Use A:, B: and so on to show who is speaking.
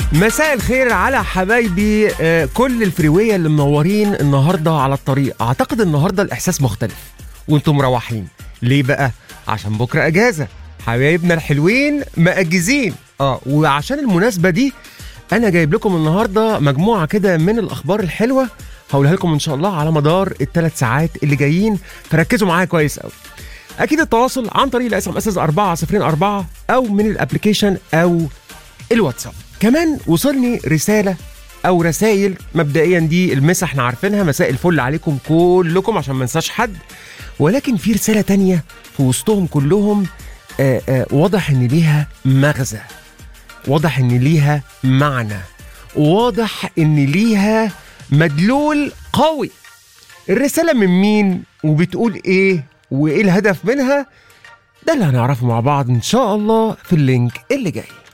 A: مساء الخير على حبايبي آه، كل الفريوية اللي منورين النهارده على الطريق اعتقد النهارده الاحساس مختلف وانتم مروحين ليه بقى عشان بكره اجازه حبايبنا الحلوين مأجزين اه وعشان المناسبه دي انا جايب لكم النهارده مجموعه كده من الاخبار الحلوه هقولها لكم ان شاء الله على مدار الثلاث ساعات اللي جايين فركزوا معايا كويس قوي اكيد التواصل عن طريق الاس ام اس 404 او من الابلكيشن او الواتساب كمان وصلني رساله او رسائل مبدئيا دي المسا احنا عارفينها مساء الفل عليكم كلكم عشان ما ننساش حد ولكن في رساله تانية في وسطهم كلهم آآ آآ واضح ان ليها مغزى واضح ان ليها معنى واضح ان ليها مدلول قوي الرساله من مين وبتقول ايه وايه الهدف منها ده اللي هنعرفه مع بعض ان شاء الله في اللينك اللي جاي